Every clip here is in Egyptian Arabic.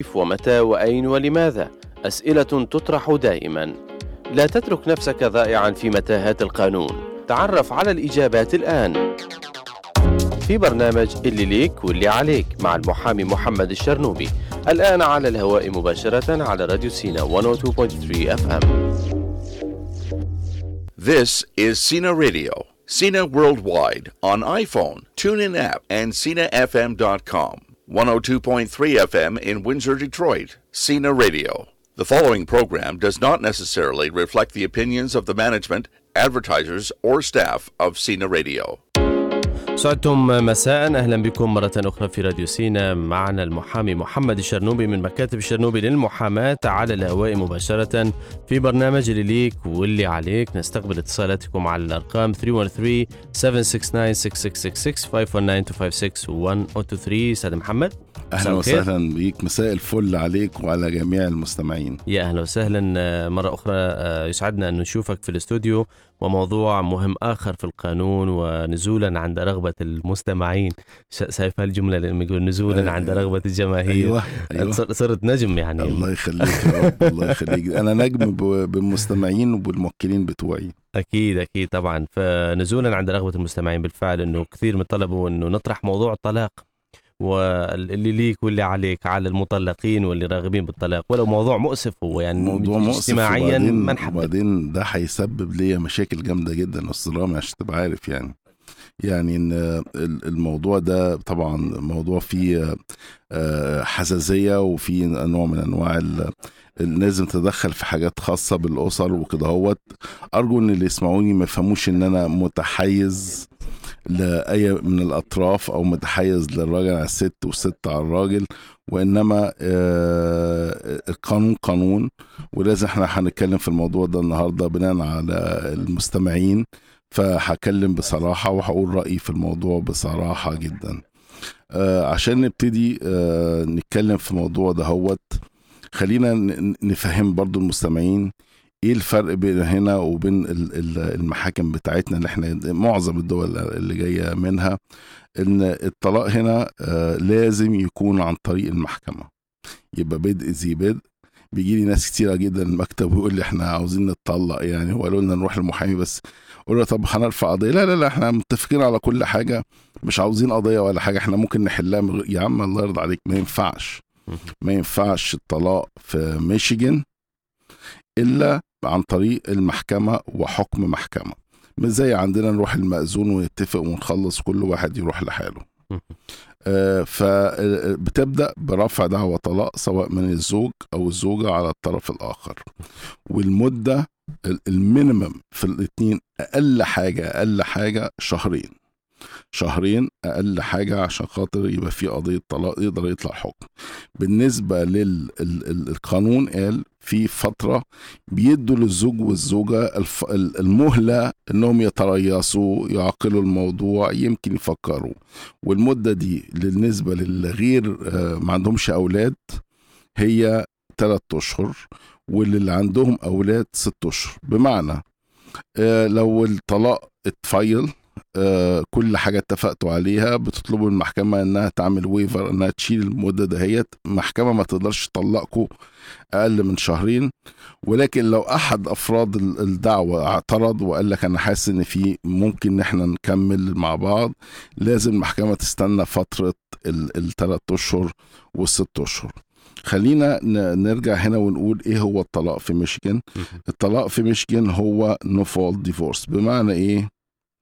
كيف ومتى وأين ولماذا أسئلة تطرح دائما لا تترك نفسك ضائعا في متاهات القانون تعرف على الإجابات الآن في برنامج اللي ليك واللي عليك مع المحامي محمد الشرنوبي الآن على الهواء مباشرة على راديو سينا 102.3 اف ام This is Cena Radio. Cena Worldwide on iPhone, TuneIn app, and CinaFM.com. 102.3 FM in Windsor, Detroit. Cena Radio. The following program does not necessarily reflect the opinions of the management, advertisers, or staff of Cena Radio. سعدتم مساء اهلا بكم مره اخرى في راديو سينا معنا المحامي محمد الشرنوبي من مكاتب الشرنوبي للمحاماه على الهواء مباشره في برنامج اللي ليك واللي عليك نستقبل اتصالاتكم على الارقام 313 769 6666 519 256 1023 استاذ محمد اهلا وسهلا بيك مساء الفل عليك وعلى جميع المستمعين يا اهلا وسهلا مره اخرى يسعدنا ان نشوفك في الاستوديو وموضوع مهم اخر في القانون ونزولا عند رغبه المستمعين شايف هالجمله لما يقول نزولا عند رغبه الجماهير ايوه, أيوة. صرت نجم يعني الله يخليك يا رب الله يخليك انا نجم بالمستمعين وبالموكلين بتوعي اكيد اكيد طبعا فنزولا عند رغبه المستمعين بالفعل انه كثير من طلبوا انه نطرح موضوع الطلاق واللي ليك واللي عليك على المطلقين واللي راغبين بالطلاق ولو موضوع مؤسف هو يعني موضوع مؤسف اجتماعيا ما نحب وبعدين ده هيسبب ليا مشاكل جامده جدا استاذ رامي عشان تبقى عارف يعني يعني ان الموضوع ده طبعا موضوع فيه حساسيه وفي نوع من انواع لازم تدخل في حاجات خاصه بالاسر وكده هوت ارجو ان اللي يسمعوني ما يفهموش ان انا متحيز لاي من الاطراف او متحيز للراجل على الست والست على الراجل وانما القانون قانون ولازم احنا هنتكلم في الموضوع ده النهارده بناء على المستمعين فهكلم بصراحه وهقول رايي في الموضوع بصراحه جدا عشان نبتدي نتكلم في موضوع ده هوت خلينا نفهم برضو المستمعين ايه الفرق بين هنا وبين المحاكم بتاعتنا اللي احنا معظم الدول اللي جايه منها ان الطلاق هنا لازم يكون عن طريق المحكمه يبقى بدء ذي بدء بيجي لي ناس كتيره جدا المكتب ويقول لي احنا عاوزين نتطلق يعني وقالوا لنا نروح للمحامي بس قول له طب هنرفع قضيه لا لا لا احنا متفقين على كل حاجه مش عاوزين قضيه ولا حاجه احنا ممكن نحلها من... يا عم الله يرضى عليك ما ينفعش ما ينفعش الطلاق في ميشيغان الا عن طريق المحكمة وحكم محكمة مش زي عندنا نروح المأذون ونتفق ونخلص كل واحد يروح لحاله آه فبتبدأ برفع دعوى طلاق سواء من الزوج أو الزوجة على الطرف الآخر والمدة المينيمم في الاثنين أقل حاجة أقل حاجة شهرين شهرين اقل حاجه عشان خاطر يبقى في قضيه طلاق يقدر يطلع حكم بالنسبه للقانون قال في فتره بيدوا للزوج والزوجه المهله انهم يتريثوا يعقلوا الموضوع يمكن يفكروا والمده دي بالنسبه للغير ما عندهمش اولاد هي ثلاث اشهر واللي عندهم اولاد ست اشهر بمعنى لو الطلاق اتفيل آه كل حاجة اتفقتوا عليها بتطلبوا من المحكمة انها تعمل ويفر انها تشيل المدة دهيت المحكمة ما تقدرش تطلقكم اقل من شهرين ولكن لو احد افراد الدعوة اعترض وقال لك انا حاسس ان في ممكن ان احنا نكمل مع بعض لازم المحكمة تستنى فترة الثلاث اشهر والست اشهر خلينا نرجع هنا ونقول ايه هو الطلاق في ميشيغان الطلاق في ميشيغان هو نو فولت ديفورس بمعنى ايه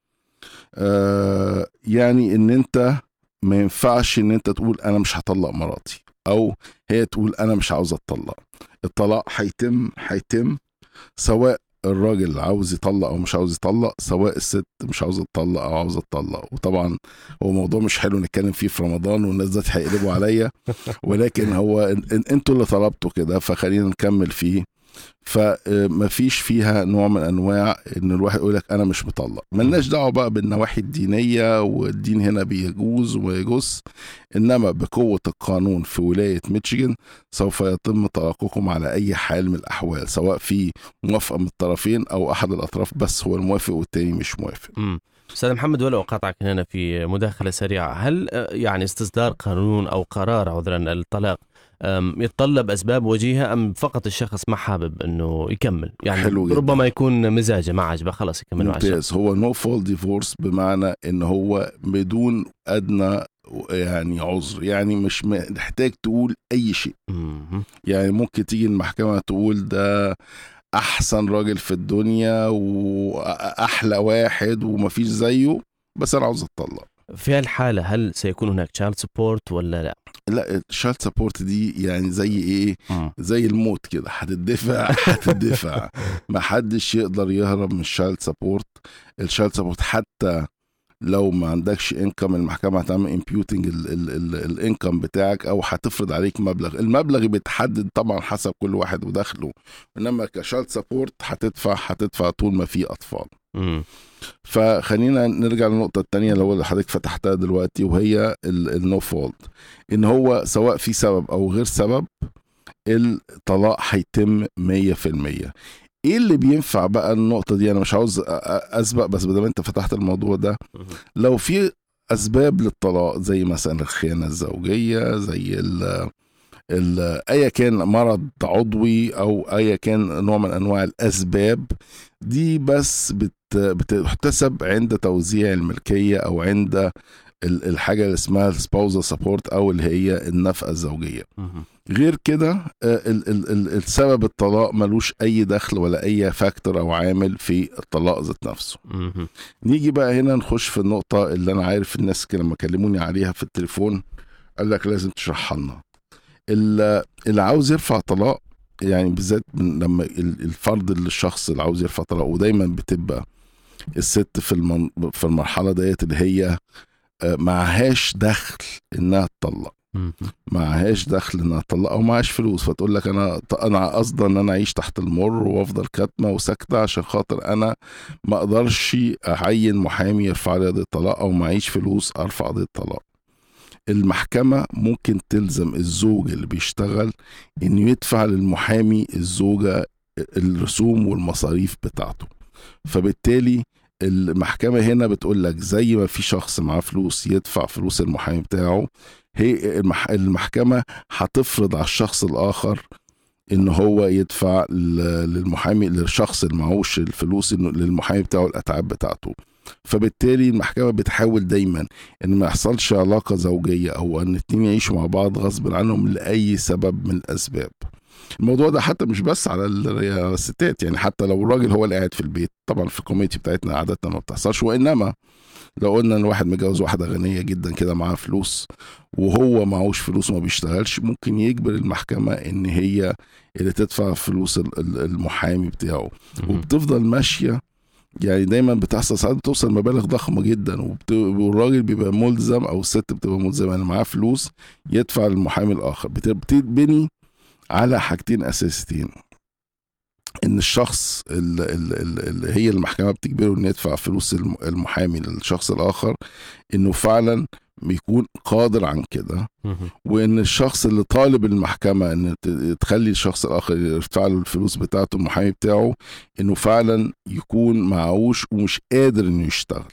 آه يعني ان انت ما ينفعش ان انت تقول انا مش هطلق مراتي او هي تقول انا مش عاوز اتطلق الطلاق هيتم هيتم سواء الراجل عاوز يطلق او مش عاوز يطلق سواء الست مش عاوزه تطلق او عاوزه تطلق وطبعا هو موضوع مش حلو نتكلم فيه في رمضان والناس دلوقتي هيقلبوا عليا ولكن هو انتوا اللي طلبتوا كده فخلينا نكمل فيه فما فيش فيها نوع من انواع ان الواحد يقول لك انا مش مطلق ملناش دعوه بقى بالنواحي الدينيه والدين هنا بيجوز وما يجوز انما بقوه القانون في ولايه ميشيغان سوف يتم طلاقكم على اي حال من الاحوال سواء في موافقه من الطرفين او احد الاطراف بس هو الموافق والتاني مش موافق امم استاذ محمد ولو اقاطعك هنا في مداخله سريعه هل يعني استصدار قانون او قرار عذرا الطلاق أم، يتطلب اسباب وجيهه ام فقط الشخص ما حابب انه يكمل يعني حلو جداً. ربما يكون مزاجه ما عجبه خلاص يكمل مع الشخص ممتاز هو نو فول ديفورس بمعنى ان هو بدون ادنى يعني عذر يعني مش محتاج تقول اي شيء مهم. يعني ممكن تيجي المحكمة تقول ده أحسن راجل في الدنيا وأحلى واحد ومفيش زيه بس أنا عاوز أتطلق في هالحاله هل سيكون هناك تشايلد سبورت ولا لا؟ لا الشالت سبورت دي يعني زي ايه زي الموت كده هتدفع هتدفع ما حدش يقدر يهرب من الشالت سبورت الشالت سبورت حتى لو ما عندكش انكم المحكمه هتعمل امبيوتنج الانكم بتاعك او هتفرض عليك مبلغ المبلغ بيتحدد طبعا حسب كل واحد ودخله انما كشالت سبورت هتدفع هتدفع طول ما في اطفال مم. فخلينا نرجع للنقطة التانية اللي هو اللي حضرتك فتحتها دلوقتي وهي النو فولت ان هو سواء في سبب او غير سبب الطلاق هيتم 100% ايه اللي بينفع بقى النقطة دي انا مش عاوز أ- أ- اسبق بس بدل انت فتحت الموضوع ده مهم. لو في اسباب للطلاق زي مثلا الخيانة الزوجية زي ال ال- ايا كان مرض عضوي او ايا كان نوع من انواع الاسباب دي بس بت بتحتسب عند توزيع الملكيه او عند ال- الحاجه اللي اسمها السباوزا سبورت او اللي هي النفقه الزوجيه مهم. غير كده آه، ال- ال- ال- السبب الطلاق ملوش اي دخل ولا اي فاكتور او عامل في الطلاق ذات نفسه مهم. نيجي بقى هنا نخش في النقطة اللي أنا عارف الناس كده لما كلموني عليها في التليفون قال لك لازم تشرحها لنا ال- اللي عاوز يرفع طلاق يعني بالذات من لما ال- الفرد اللي الشخص اللي عاوز يرفع طلاق ودايما بتبقى الست في المن... في المرحلة ديت اللي هي آه، معهاش دخل انها تطلق مهم. معهاش دخل انها تطلق او معهاش فلوس فتقول لك انا انا قصدي ان انا اعيش تحت المر وافضل كاتمه وساكته عشان خاطر انا ما اقدرش اعين محامي يرفع لي قضيه طلاق او معيش فلوس ارفع قضيه طلاق المحكمة ممكن تلزم الزوج اللي بيشتغل انه يدفع للمحامي الزوجة الرسوم والمصاريف بتاعته فبالتالي المحكمة هنا بتقول لك زي ما في شخص معاه فلوس يدفع فلوس المحامي بتاعه هي المح- المحكمة هتفرض على الشخص الآخر إن هو يدفع ل- للمحامي للشخص اللي معهوش الفلوس إنه للمحامي بتاعه الأتعاب بتاعته فبالتالي المحكمة بتحاول دايما إن ما يحصلش علاقة زوجية أو إن اتنين يعيشوا مع بعض غصب عنهم لأي سبب من الأسباب الموضوع ده حتى مش بس على ال- على الستات يعني حتى لو الراجل هو اللي قاعد في البيت طبعا في الكوميونتي بتاعتنا عادة ما بتحصلش وإنما لو قلنا ان واحد متجوز واحده غنيه جدا كده معاها فلوس وهو معهوش فلوس وما بيشتغلش ممكن يجبر المحكمه ان هي اللي تدفع فلوس ال- ال- المحامي بتاعه مهم. وبتفضل ماشيه يعني دايما بتحصل ساعات بتوصل مبالغ ضخمه جدا وبت... والراجل بيبقى ملزم او الست بتبقى ملزمه ان معاه فلوس يدفع للمحامي الاخر بت- بتتبني على حاجتين اساسيتين ان الشخص اللي, اللي هي المحكمه بتجبره انه يدفع فلوس الم- المحامي للشخص الاخر انه فعلا بيكون قادر عن كده مهم. وان الشخص اللي طالب المحكمه ان ت- تخلي الشخص الاخر يدفع له الفلوس بتاعته المحامي بتاعه انه فعلا يكون معهوش ومش قادر انه يشتغل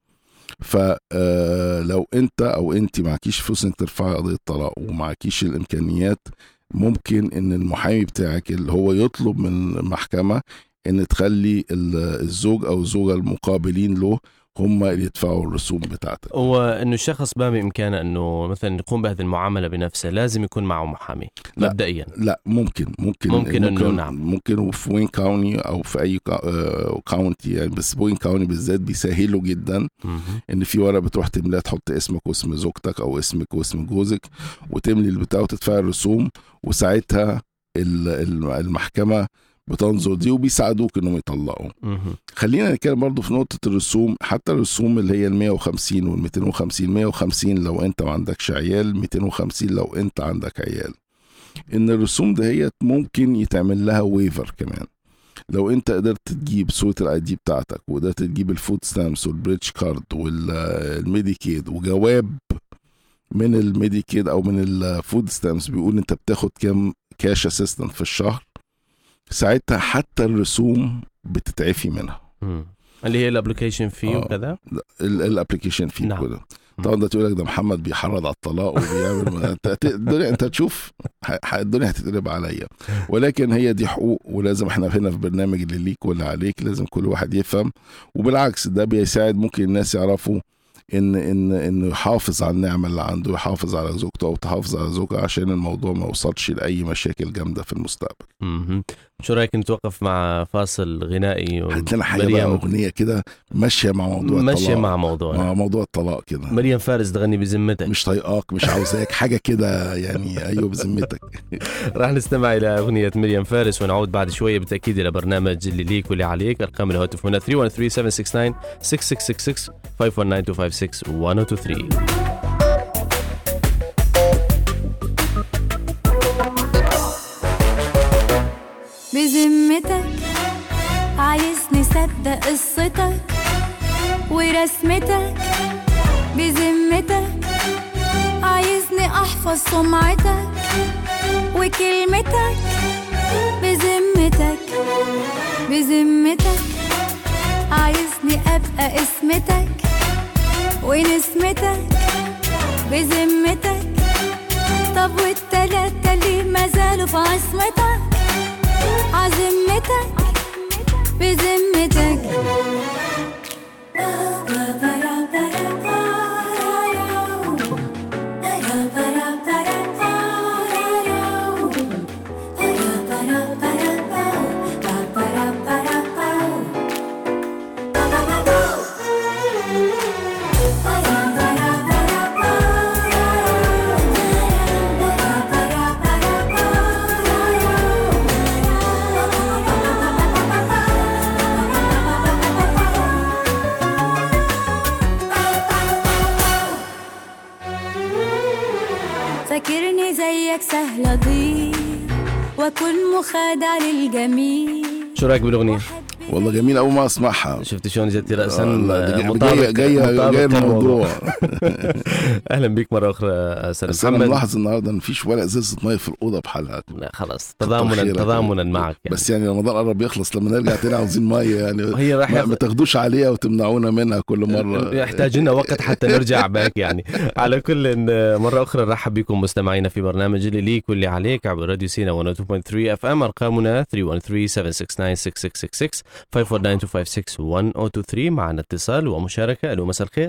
فلو انت او انت معكيش فلوس انك ترفعي قضيه طلاق ومعكيش الامكانيات ممكن ان المحامي بتاعك اللي هو يطلب من المحكمه ان تخلي ال- الزوج او الزوجه المقابلين له هم اللي يدفعوا الرسوم بتاعتك وانه الشخص ما بامكانه انه مثلا يقوم بهذه المعامله بنفسه لازم يكون معه محامي لا. مبدئيا لا ممكن ممكن ممكن إنه نعم. ممكن في وين كاوني او في اي كاونتي يعني بس وين كاوني بالذات بيسهلوا جدا مهم. ان في ورقه بتروح تملاها تحط اسمك واسم زوجتك او اسمك واسم جوزك وتملي البتاع وتدفع الرسوم وساعتها ال- ال- المحكمه بتنظر دي وبيساعدوك انهم يطلقوا مهم. خلينا نتكلم برضو في نقطة الرسوم حتى الرسوم اللي هي ال 150 وال 250 150 لو انت ما عندكش عيال 250 لو انت عندك عيال ان الرسوم دهيت ممكن يتعمل لها ويفر كمان لو انت قدرت تجيب صورة الاي دي بتاعتك وقدرت تجيب الفود ستامس والبريدج كارد والميديكيد وجواب من الميديكيد او من الفود ستامس بيقول انت بتاخد كام كاش اسيستنت في الشهر ساعتها حتى الرسوم بتتعفي منها مم. اللي هي الابلكيشن فيه آه. وكذا الابلكيشن فيه نعم. كده طبعا ده تقول لك ده محمد بيحرض على الطلاق وبيعمل انت ت- الدنيا انت تشوف ح- ح- الدنيا هتتقلب عليا ولكن هي دي حقوق ولازم احنا هنا في برنامج اللي ليك واللي عليك لازم كل واحد يفهم وبالعكس ده بيساعد ممكن الناس يعرفوا ان ان انه يحافظ على النعمه اللي عنده يحافظ على زوجته او تحافظ على زوجها عشان الموضوع ما يوصلش لاي مشاكل جامده في المستقبل مهم. شو رايك نتوقف مع فاصل غنائي و- هات لنا حاجه بقى مريم اغنيه كده ماشيه مع موضوع ماشية الطلاق مع موضوعنا مع موضوع الطلاق كده مريم فارس تغني بذمتك مش طايقاك مش عاوزاك حاجه كده يعني ايوه بذمتك راح نستمع الى اغنيه مريم فارس ونعود بعد شويه بالتاكيد الى برنامج اللي ليك واللي عليك ارقام الهاتف هنا 313 769 6666 519 256 1023 بذمتك عايزني صدق قصتك ورسمتك بذمتك عايزني احفظ سمعتك وكلمتك بذمتك بذمتك عايزني ابقى اسمتك ونسمتك بذمتك طب والتلاتة اللي ما زالوا في عصمتك عزمتك بذمتك فاكرني زيك سهل اضيع واكون مخادع للجميع شو رايك بالاغنيه؟ والله جميل اول ما اسمعها شفت شلون جت راسا والله دي- مطابق جايه جايه مطابق جايه الموضوع اهلا بك مره اخرى استاذ بس انا محمد ملاحظ النهارده مفيش ولا ازازه ميه في الاوضه بحالها لا خلاص كتر تضامنا خيرك. تضامنا معك يعني. بس يعني رمضان قرب يخلص لما نرجع تاني عاوزين ميه يعني هي راح ما, ياخد- ما تاخدوش عليها وتمنعونا منها كل مره يحتاج لنا وقت حتى نرجع باك يعني على كل إن مرة أخرى نرحب بكم مستمعينا في برنامج اللي ليك واللي عليك عبر راديو سينا 102.3 اف ام أرقامنا 313-769-6666 549-256-1023 معنا اتصال ومشاركة ألو مساء الخير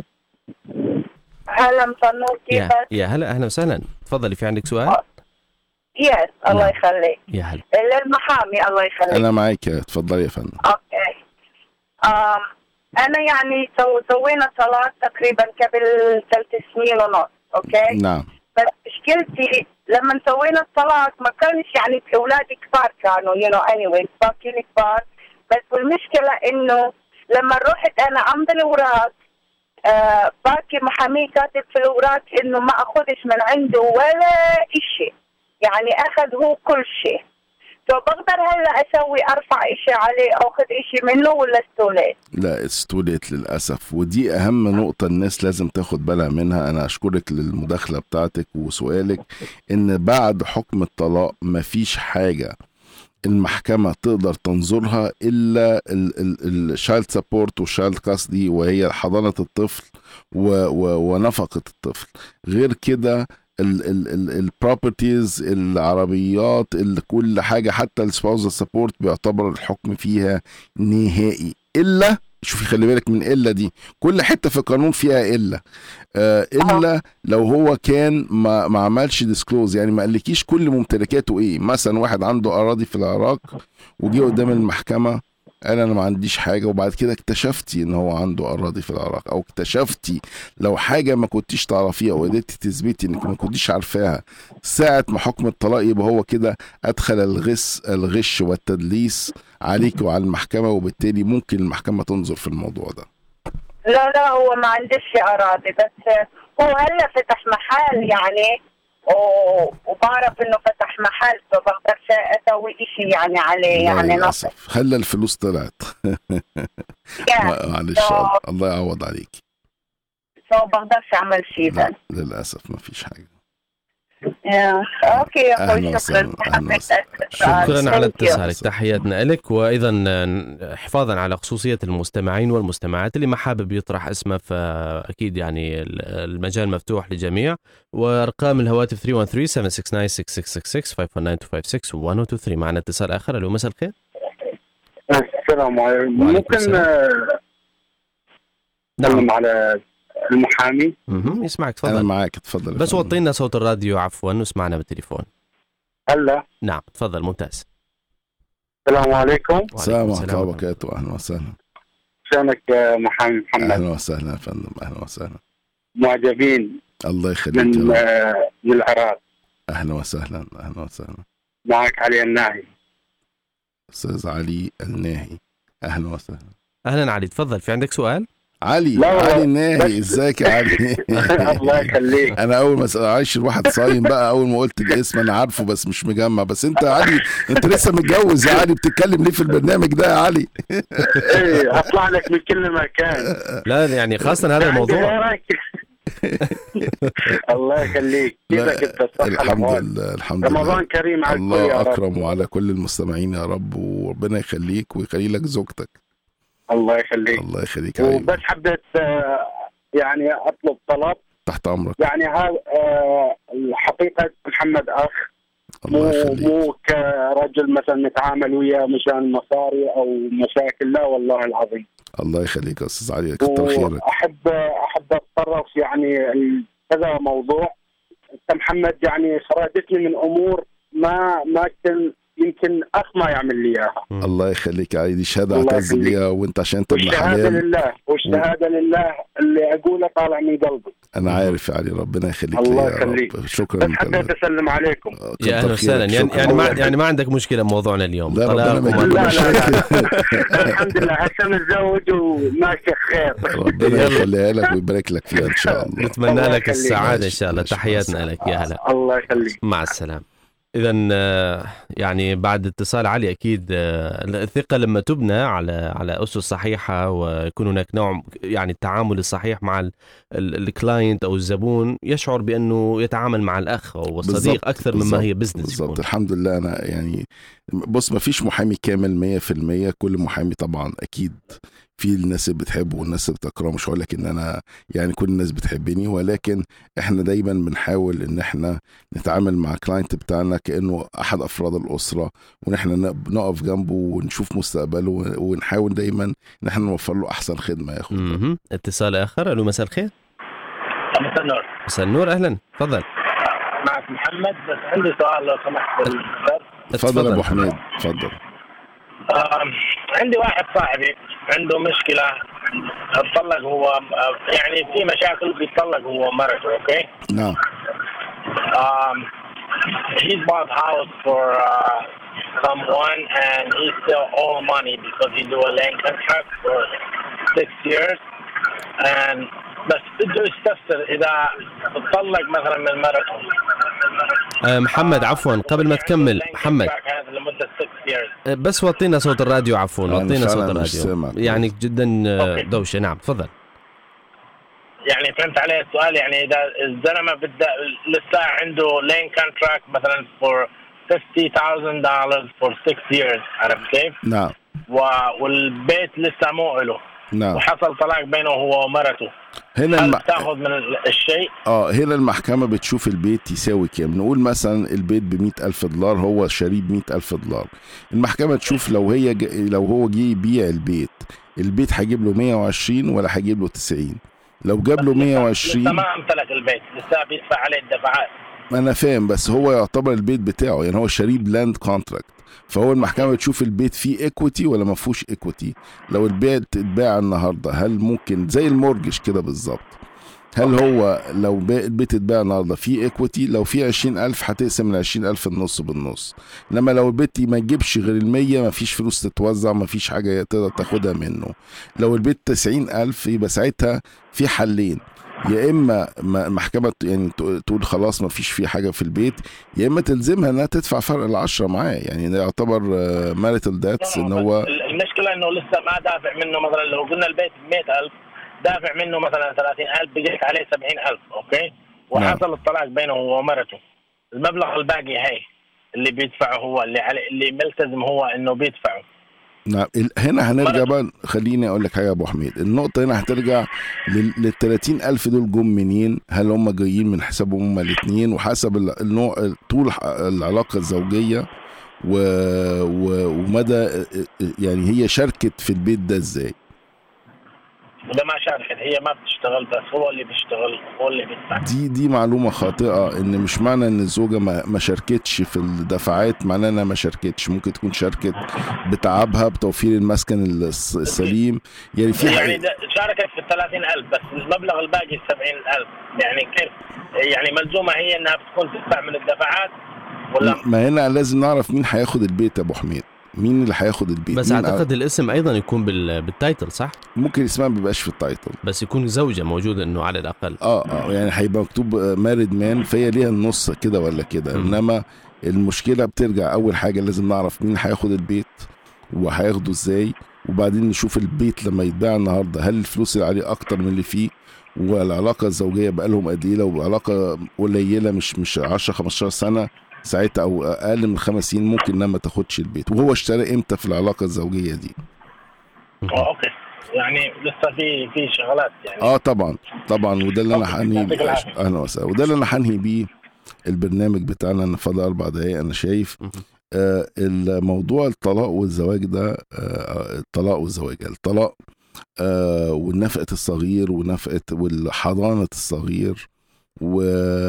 هلا مصنور يا, كيفك؟ يا هلا أهلا وسهلا تفضلي في عندك سؤال يس الله نعم. يخليك يا هلا للمحامي الله يخليك انا معاك اتفضلي يا فندم اوكي آم انا يعني سو سوينا طلاق تقريبا قبل ثلاث سنين ونص اوكي نعم بس مشكلتي لما سوينا الطلاق ما كانش يعني اولادي كبار كانوا يو نو اني واي باقيين كبار بس المشكله انه لما رحت انا امضي الاوراق آه باقي محامي كاتب في الاوراق انه ما اخذش من عنده ولا شيء يعني اخذ هو كل شيء فبقدر هلا اسوي ارفع شيء عليه او اخذ شيء منه ولا استوليت لا استوليت للاسف ودي اهم نقطه الناس لازم تاخد بالها منها انا اشكرك للمداخله بتاعتك وسؤالك ان بعد حكم الطلاق مفيش حاجه المحكمة تقدر تنظرها إلا الشايلد سبورت والشايلد كاستدي وهي حضانة الطفل و و ونفقة الطفل غير كده البروبرتيز العربيات ال- كل حاجة حتى السباوزال سبورت بيعتبر الحكم فيها نهائي إلا شوفي خلي بالك من إلا دي كل حتة في القانون فيها إلا آه إلا لو هو كان ما, ما عملش ديسكلوز يعني ما قالكيش كل ممتلكاته إيه مثلا واحد عنده أراضي في العراق وجي قدام المحكمة قال انا ما عنديش حاجه وبعد كده اكتشفتي ان هو عنده اراضي في العراق او اكتشفتي لو حاجه ما كنتيش تعرفيها وقدرتي تثبتي انك ما كنتيش عارفاها ساعه ما حكم الطلاق يبقى هو كده ادخل الغش الغش والتدليس عليك وعلى المحكمه وبالتالي ممكن المحكمه تنظر في الموضوع ده لا لا هو ما عندش اراضي بس هو هلا فتح محل يعني و- وبعرف انه فتح محل فبقدرش اسوي اشي يعني عليه يعني نصف للاسف هلا الفلوس طلعت يعني معلش آه. الله يعوض عليك سو بقدرش اعمل شيء لا بس للاسف ما فيش حاجه يا. اوكي يا أهلا اخوي وسهلا، شكرا أهلا وسهلا. شكرا على Thank you. اتصالك تحياتنا لك وايضا آه، حفاظا على خصوصيه المستمعين والمستمعات اللي ما حابب يطرح اسمه فاكيد يعني ال- المجال مفتوح للجميع وارقام الهواتف 313 769 6666 519 256 معنا اتصال اخر الو مساء الخير السلام عليكم وعليكم ممكن السلام. آه، نعم اتكلم على المحامي مهم. يسمعك انا تفضل معاك اتفضل يا بس فندم. وطينا صوت الراديو عفوا واسمعنا بالتليفون هلا نعم تفضل ممتاز السلام عليكم السلام وعليكم ورحمه الله وبركاته اهلا وسهلا شلونك يا محامي محمد اهلا وسهلا يا فندم اهلا وسهلا معجبين الله يخليك من يا رب. آه، من العراق اهلا وسهلا اهلا وسهلا معك علي الناهي استاذ علي الناهي اهلا وسهلا اهلا علي تفضل في عندك سؤال علي لا والله. علي الناهي ازيك يا علي الله يخليك انا اول ما س- عايش الواحد صايم بقى اول ما قلت الاسم انا عارفه بس مش مجمع بس انت يا علي انت لسه متجوز يا علي بتتكلم ليه في البرنامج ده يا علي ايه اطلع لك من كل مكان لا يعني خاصه هذا عندي الموضوع غيرك. الله يخليك كيفك انت الصحة الحمد والأحوال؟ لله الحمد لله رمضان كريم على الكل يا الله رب اكرم وعلى كل المستمعين يا رب وربنا يخليك ويخلي لك زوجتك الله يخليك الله يخليك يا علي وبس حبيت آه، يعني اطلب طلب تحت امرك يعني هذا آه، الحقيقه محمد اخ مو الله يخليك مو كرجل مثلا نتعامل وياه مشان مصاري او مشاكل لا والله العظيم الله يخليك يا استاذ علي كتر خيرك واحب احب اتطرق يعني ال- كذا موضوع انت محمد يعني خرجتني من امور ما ما كان يمكن اخ ما يعمل لي اياها الله يخليك يا علي دي شهاده الله اعتز يخليك. بيها وانت عشان انت ابن والشهاده حلال لله والشهاده لله اللي اقوله طالع من قلبي انا عارف يا علي ربنا يخليك الله ليا يا يخليك. رب شكرا بس لك. حبيت اسلم عليكم كتر يا اهلا وسهلا خيرك. يعني شكراً. يعني ما يعني ما عندك مشكله بموضوعنا اليوم لا ربنا طلاق ما وما- يجيب لا، لا، مشاكل الحمد لله هسه متزوج وماشي خير ربنا يخليها لك ويبارك لك فيها ان شاء الله نتمنى الله لك يخليك. السعاده ان شاء الله ماشي، تحياتنا ماشي. لك يا هلا الله يخليك مع السلامه اذا يعني بعد اتصال علي اكيد آه، الثقه لما تبنى على على اسس صحيحه ويكون هناك نوع يعني التعامل الصحيح مع ال- ال- الكلاينت او الزبون يشعر بانه يتعامل مع الاخ او الصديق بالضبط، اكثر مما بالضبط، هي بزنس بالظبط يكون الحمد لله انا يعني بص ما فيش محامي كامل 100% كل محامي طبعا اكيد في الناس اللي بتحبه والناس اللي بتكرهه مش هقول لك ان انا يعني كل الناس بتحبني ولكن احنا دايما بنحاول ان احنا نتعامل مع الكلاينت بتاعنا كانه احد افراد الاسره وان احنا نق- نقف جنبه ونشوف مستقبله ونحاول دايما ان احنا نوفر له احسن خدمه ياخد مهم. اتصال اخر الو مساء الخير مساء النور مساء النور اهلا تفضل معك محمد بس عندي سؤال لو سمحت بالأستاذ. اتفضل يا ابو حميد اتفضل آم، عندي واحد صاحبي عنده مشكلة اتطلق هو آه، يعني في مشاكل بيتطلق هو ومرته اوكي نعم um, he's bought house for uh, someone and he still owe money because he do a land contract for six years and بس بده يستفسر اذا اتطلق مثلا من مرته آه، محمد عفوا قبل ما تكمل Land محمد contract هذا لمدة six years آه، بس وطينا صوت الراديو عفوا أنا وطينا صوت فعلاً مش الراديو سامع يعني جدا آه، أوكي. دوشه نعم تفضل يعني فهمت عليه السؤال يعني اذا الزلمه بدا لسه عنده لين كونتراكت مثلا فور 50000 دولار فور 6 years عرفت كيف؟ نعم و... والبيت لسه مو له نعم وحصل طلاق بينه هو ومرته هنا هل الم... تاخذ من ال- الشيء؟ اه هنا المحكمة بتشوف البيت يساوي كام نقول مثلا البيت ب ألف دولار هو شاريه ب ألف دولار المحكمة تشوف لو هي ج... لو هو جه يبيع البيت البيت هيجيب له 120 ولا هيجيب له 90 لو جاب له لسه 120 ما امتلك البيت لسه بيدفع عليه الدفعات ما انا فاهم بس هو يعتبر البيت بتاعه يعني هو شاريه بلاند كونتراكت فهو المحكمه بتشوف البيت فيه ايكويتي ولا ما فيهوش ايكويتي لو البيت اتباع النهارده هل ممكن زي المورجج كده بالظبط هل هو لو بي- البيت اتباع النهارده فيه ايكويتي لو فيه 20000 هتقسم ال 20000 النص بالنص انما لو البيت ما يجيبش غير ال 100 ما فيش فلوس تتوزع ما فيش حاجه تقدر تاخدها منه لو البيت 90000 يبقى ساعتها في حلين يا اما ما- المحكمه ت- يعني ت- تقول خلاص ما فيش فيه حاجه في البيت يا اما تلزمها انها تدفع فرق العشرة معاه يعني ده يعتبر ماريتال داتس ان بس هو ال- المشكله انه لسه ما دافع منه مثلا لو قلنا البيت ب 100000 دافع منه مثلا 30000 بقيت عليه 70000 اوكي وحصل الطلاق بينه هو ومرته المبلغ الباقي هي اللي بيدفعه هو اللي عليه اللي ملتزم هو انه بيدفعه نعم ال- هنا هنرجع بقى خليني اقول لك حاجه يا ابو حميد النقطه هنا هترجع لل لل 30 الف دول جم منين هل هم جايين من حسابهم هم الاثنين وحسب ال- النوع طول ح- العلاقه الزوجيه و... و... ومدى يعني هي شاركت في البيت ده ازاي وده ما شاركت هي ما بتشتغل بس هو اللي بيشتغل هو اللي بيدفع دي دي معلومه خاطئه ان مش معنى ان الزوجه ما, ما شاركتش في الدفعات معناه انها ما شاركتش ممكن تكون شاركت بتعبها بتوفير المسكن الس- السليم يعني في يعني حاجة ده شاركت في 30000 بس المبلغ الباقي 70000 يعني كيف يعني ملزومه هي انها بتكون تدفع من الدفعات ولا ما هنا لازم نعرف مين هياخد البيت يا ابو حميد مين اللي هياخد البيت بس مين اعتقد الاسم ايضا يكون بال... بالتايتل صح ممكن اسمها ما بيبقاش في التايتل بس يكون زوجه موجوده انه على الاقل اه اه يعني هيبقى مكتوب مارد مان فهي ليها النص كده ولا كده مم. انما المشكله بترجع اول حاجه لازم نعرف مين هياخد البيت وهياخده ازاي وبعدين نشوف البيت لما يتباع النهارده هل الفلوس اللي عليه اكتر من اللي فيه والعلاقه الزوجيه بقى لهم قد ايه لو علاقه قليله مش مش 10 15 سنه ساعتها او اقل من خمس سنين ممكن انها ما تاخدش البيت وهو اشترى امتى في العلاقه الزوجيه دي اه اوكي يعني لسه في في شغلات يعني اه طبعا طبعا وده اللي انا أوكي، هنهي يعطيك بيه العافية. اهلا وسهلا وده اللي انا هنهي بيه البرنامج بتاعنا انا فاضل اربع دقايق انا شايف مهم. آه الموضوع الطلاق والزواج ده آه الطلاق والزواج الطلاق آه ونفقة الصغير ونفقة والحضانة الصغير و...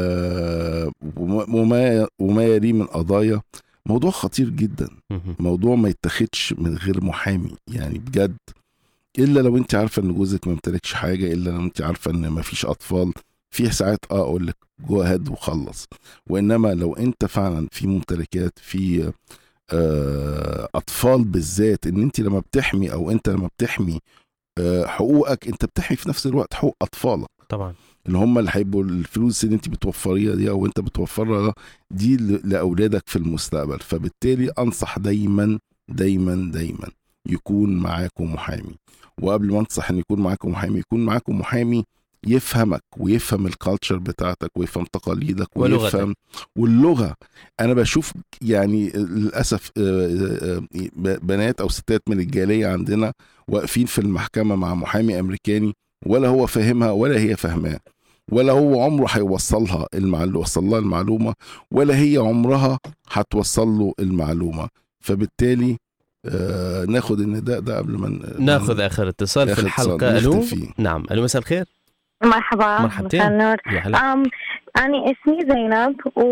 وما- وما وما يليه من قضايا موضوع خطير جدا مهم. موضوع ما يتاخدش من غير محامي يعني بجد الا لو انت عارفه ان جوزك ما يمتلكش حاجه الا لو انت عارفه ان ما فيش اطفال في ساعات اه اقول لك جو هاد وخلص وانما لو انت فعلا في ممتلكات في آه اطفال بالذات ان انت لما بتحمي او انت لما بتحمي آه حقوقك انت بتحمي في نفس الوقت حقوق اطفالك طبعا اللي هم اللي هيبقوا الفلوس اللي انت بتوفريها دي او انت بتوفرها دي ل- لاولادك في المستقبل فبالتالي انصح دايما دايما دايما يكون معاكم محامي وقبل ما انصح ان يكون معاكم محامي يكون معاكم محامي يفهمك ويفهم الكالتشر بتاعتك ويفهم تقاليدك ولغتك. ويفهم واللغه انا بشوف يعني للاسف آه، آه، آه، بنات او ستات من الجاليه عندنا واقفين في المحكمه مع محامي امريكاني ولا هو فاهمها ولا هي فاهماه ولا هو عمره هيوصلها المعلومة وصل لها المعلومة ولا هي عمرها هتوصل له المعلومة فبالتالي آه ناخد النداء ده قبل ما ن- ناخذ اخر اتصال في آخر الحلقه اتصال الو نختم فيه. نعم الو مساء الخير مرحبا مرحبتين. مساء النور يا هلا أم أنا اسمي زينب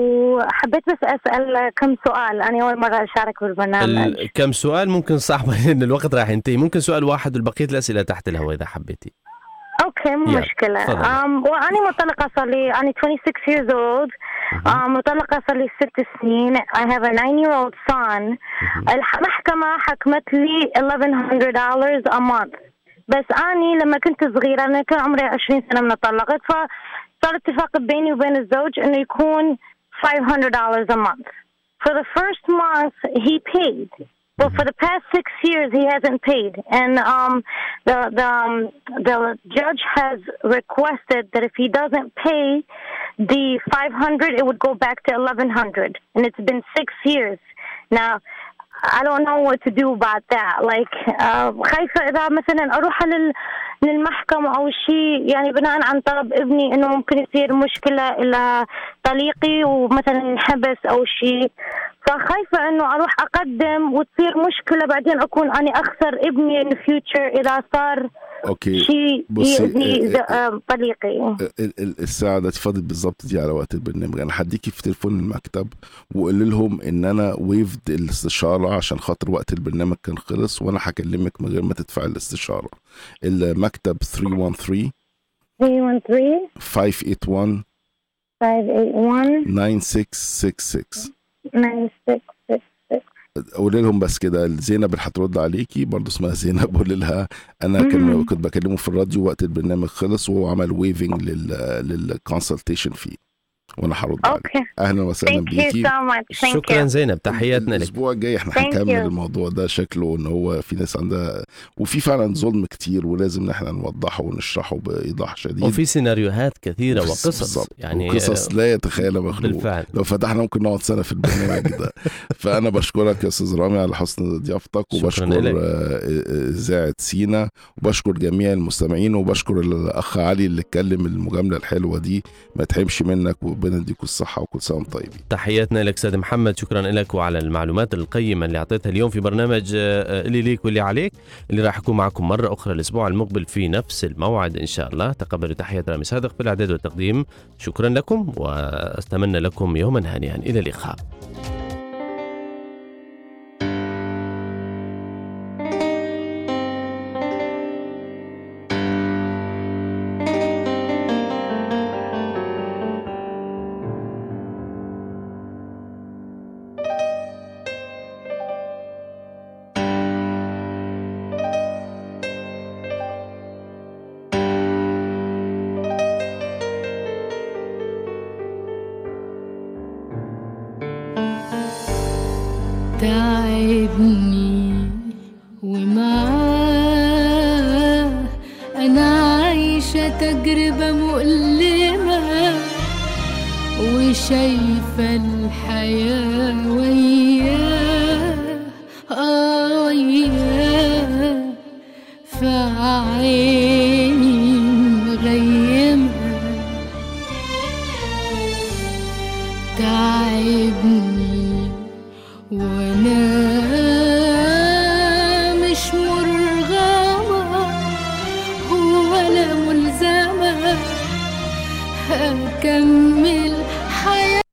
وحبيت بس أسأل كم سؤال أنا أول مرة أشارك بالبرنامج ال- كم سؤال ممكن صعب لان الوقت راح ينتهي ممكن سؤال واحد والبقيه الاسئله تحت الهواء اذا حبيتي أوكي مو يلا، مشكلة تفضلي. أم وأنا مطلقة صار لي أنا 26 years old مهم. أم مطلقة صار لي ست سنين I have a nine year old son مهم. المحكمة حكمت لي 1100 dollars a month بس أني لما كنت صغيرة أنا كان عمري 20 سنة من طلقت فصار اتفاق بيني وبين الزوج إنه يكون 500 dollars a month. For the first month, he paid. But for the past six years, he hasn't paid, and um, the the um, the judge has requested that if he doesn't pay the 500, it would go back to 1100, and it's been six years. Now, I don't know what to do about that. Like, uh, خايفة إذا مثلا أروح لل للمحكمة أو شيء يعني بناء عن طلب ابني إنه ممكن يصير مشكلة إلى طليقي ومثلا ينحبس أو شيء فخايفة إنه أروح أقدم وتصير مشكلة بعدين أكون أنا أخسر ابني in the future إذا صار اوكي شيء بصي، يأذي آه، آه، آه، طليقي ال- ال- الساعة ده فاضت بالظبط دي على وقت البرنامج انا هديكي في تليفون المكتب وقول لهم ان انا ويفد الاستشارة عشان خاطر وقت البرنامج كان خلص وانا هكلمك من غير ما تدفع الاستشارة المكتب 313 313 581 581 9666 9666 قول لهم بس كده زينب اللي هترد عليكي برضه اسمها زينب قول لها انا كان مم. كنت بكلمه في الراديو وقت البرنامج خلص وهو عمل ويفنج لل للكونسلتيشن فيه وانا هرد عليك اوكي اهلا وسهلا ثانك يو بيكي سو ماتش ثانك شكرا يو زينب تحياتنا لك الاسبوع الجاي احنا Thank هنكمل you. الموضوع ده شكله ان هو في ناس عندها وفي فعلا ظلم كتير ولازم ان احنا نوضحه ونشرحه بايضاح شديد وفي سيناريوهات كثيره وقصص بالظبط. يعني وقصص لا يتخيلها مخلوق بالفعل لو فتحنا ممكن نقعد سنه في البرنامج ده فانا بشكرك يا استاذ رامي على حسن ضيافتك شكراً وبشكر إلك. آه، اذاعه سينا وبشكر جميع المستمعين وبشكر الاخ علي اللي اتكلم المجامله الحلوه دي ما تحرمش منك وربنا يديكوا الصحه وكل سنه وانتم طيبين تحياتنا لك سيد محمد شكرا لك وعلى المعلومات القيمة اللي أعطيتها اليوم في برنامج آه، اللي ليك واللي عليك اللي راح يكون معكم مرة أخرى الأسبوع المقبل في نفس الموعد إن شاء الله تقبلوا تحيات رامي صادق في الإعداد والتقديم شكرا لكم وأتمنى لكم يوما هانئا إلى اللقاء تعبني ومعاه أنا عايشة تجربة مؤلمة وشايفة الحياة وياه آه وياه فعيني مغيمة تعبني وانا مش مرغمة ولا ملزمة هكمل حياتي